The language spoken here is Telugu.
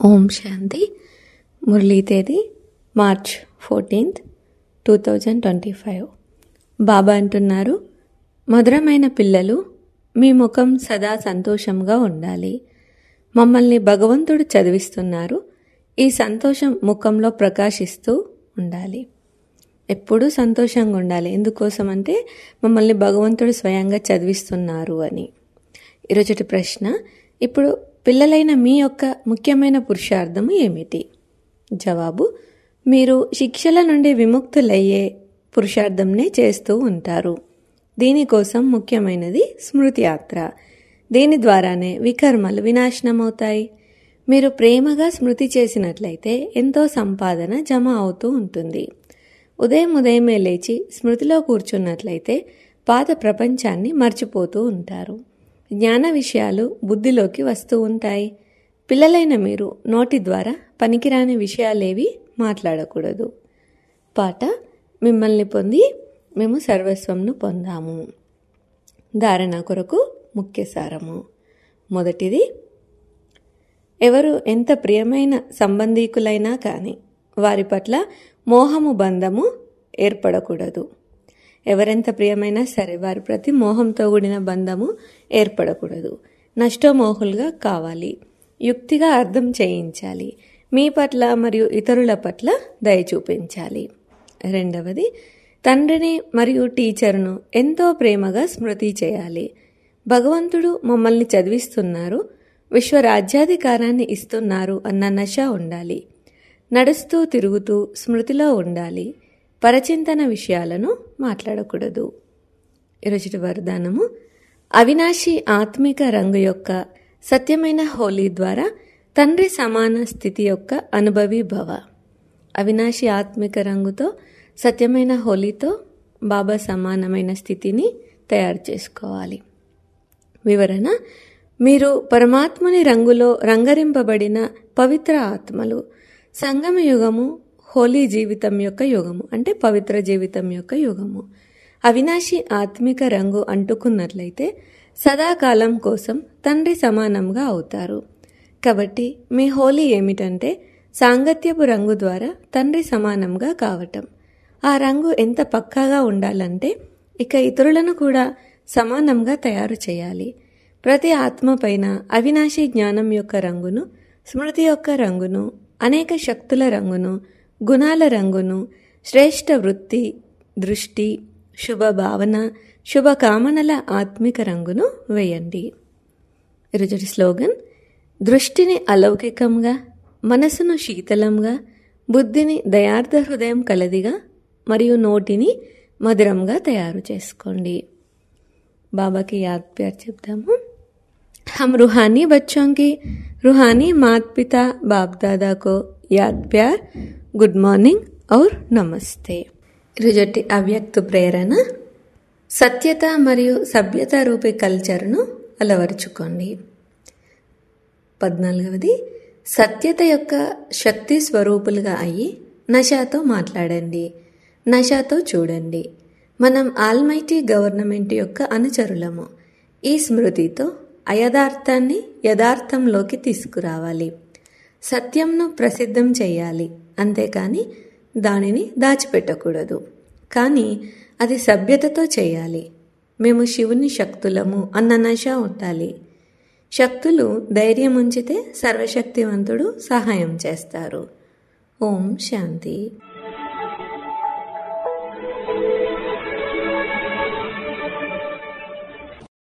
ఓం శాంతి మురళీ తేదీ March fourteenth two thousand twenty five Baba అంటున్నారు మధురమైన పిల్లలు మీ ముఖం సదా సంతోషంగా ఉండాలి మమ్మల్ని భగవంతుడు చదివిస్తున్నారు ఈ సంతోషం ముఖంలో ప్రకాశిస్తూ ఉండాలి ఎప్పుడూ సంతోషంగా ఉండాలి ఎందుకోసం అంటే మమ్మల్ని భగవంతుడు స్వయంగా చదివిస్తున్నారు అని ఈరోజుటి ప్రశ్న ఇప్పుడు పిల్లలైన మీ యొక్క ముఖ్యమైన పురుషార్థము ఏమిటి జవాబు మీరు శిక్షల నుండి విముక్తులయ్యే పురుషార్థంనే చేస్తూ ఉంటారు దీనికోసం ముఖ్యమైనది స్మృతి యాత్ర దీని ద్వారానే వికర్మలు వినాశనమవుతాయి మీరు ప్రేమగా స్మృతి చేసినట్లయితే ఎంతో సంపాదన జమ అవుతూ ఉంటుంది ఉదయం ఉదయమే లేచి స్మృతిలో కూర్చున్నట్లయితే పాత ప్రపంచాన్ని మర్చిపోతూ ఉంటారు జ్ఞాన విషయాలు బుద్ధిలోకి వస్తూ ఉంటాయి పిల్లలైన మీరు నోటి ద్వారా పనికిరాని విషయాలేవి మాట్లాడకూడదు పాట మిమ్మల్ని పొంది మేము సర్వస్వంను పొందాము ధారణ కొరకు ముఖ్య సారము మొదటిది ఎవరు ఎంత ప్రియమైన సంబంధీకులైనా కానీ వారి పట్ల మోహము బంధము ఏర్పడకూడదు ఎవరెంత ప్రియమైనా సరే వారి ప్రతి మోహంతో కూడిన బంధము ఏర్పడకూడదు నష్టమోహులుగా కావాలి యుక్తిగా అర్థం చేయించాలి మీ పట్ల మరియు ఇతరుల పట్ల దయ చూపించాలి రెండవది తండ్రిని మరియు టీచర్ను ఎంతో ప్రేమగా స్మృతి చేయాలి భగవంతుడు మమ్మల్ని చదివిస్తున్నారు విశ్వరాజ్యాధికారాన్ని ఇస్తున్నారు అన్న నశ ఉండాలి నడుస్తూ తిరుగుతూ స్మృతిలో ఉండాలి పరచింతన విషయాలను మాట్లాడకూడదు ఈరోజు వరదానము అవినాశి ఆత్మిక రంగు యొక్క సత్యమైన హోలీ ద్వారా తండ్రి సమాన స్థితి యొక్క అనుభవి భవ అవినాశి ఆత్మిక రంగుతో సత్యమైన హోలీతో బాబా సమానమైన స్థితిని తయారు చేసుకోవాలి వివరణ మీరు పరమాత్మని రంగులో రంగరింపబడిన పవిత్ర ఆత్మలు సంగమ యుగము హోలీ జీవితం యొక్క యుగము అంటే పవిత్ర జీవితం యొక్క యుగము అవినాశి ఆత్మిక రంగు అంటుకున్నట్లయితే సదాకాలం కోసం తండ్రి సమానంగా అవుతారు కాబట్టి మీ హోలీ ఏమిటంటే సాంగత్యపు రంగు ద్వారా తండ్రి సమానంగా కావటం ఆ రంగు ఎంత పక్కాగా ఉండాలంటే ఇక ఇతరులను కూడా సమానంగా తయారు చేయాలి ప్రతి ఆత్మ పైన అవినాశి జ్ఞానం యొక్క రంగును స్మృతి యొక్క రంగును అనేక శక్తుల రంగును గుణాల రంగును శ్రేష్ఠ వృత్తి దృష్టి శుభ భావన శుభ కామనల ఆత్మిక రంగును వేయండి ఈరోజు స్లోగన్ దృష్టిని అలౌకికంగా మనసును శీతలంగా బుద్ధిని దయార్థ హృదయం కలదిగా మరియు నోటిని మధురంగా తయారు చేసుకోండి బాబాకి యాద్ ప్యార్ చెప్తాము हम रूहानी बच्चों की रूहानी माता पिता बाप दादा को याद प्यार గుడ్ మార్నింగ్ ఔర్ నమస్తే ఈరోజటి అవ్యక్త ప్రేరణ సత్యత మరియు సభ్యత రూపే కల్చర్ను అలవరుచుకోండి పద్నాలుగవది సత్యత యొక్క శక్తి స్వరూపులుగా అయ్యి నషాతో మాట్లాడండి నషాతో చూడండి మనం ఆల్మైటీ గవర్నమెంట్ యొక్క అనుచరులము ఈ స్మృతితో అయథార్థాన్ని యథార్థంలోకి తీసుకురావాలి సత్యంను ప్రసిద్ధం చేయాలి అంతేకాని దానిని దాచిపెట్టకూడదు కానీ అది సభ్యతతో చేయాలి మేము శివుని శక్తులము అన్న నశ ఉండాలి శక్తులు ధైర్యం ఉంచితే సర్వశక్తివంతుడు సహాయం చేస్తారు ఓం శాంతి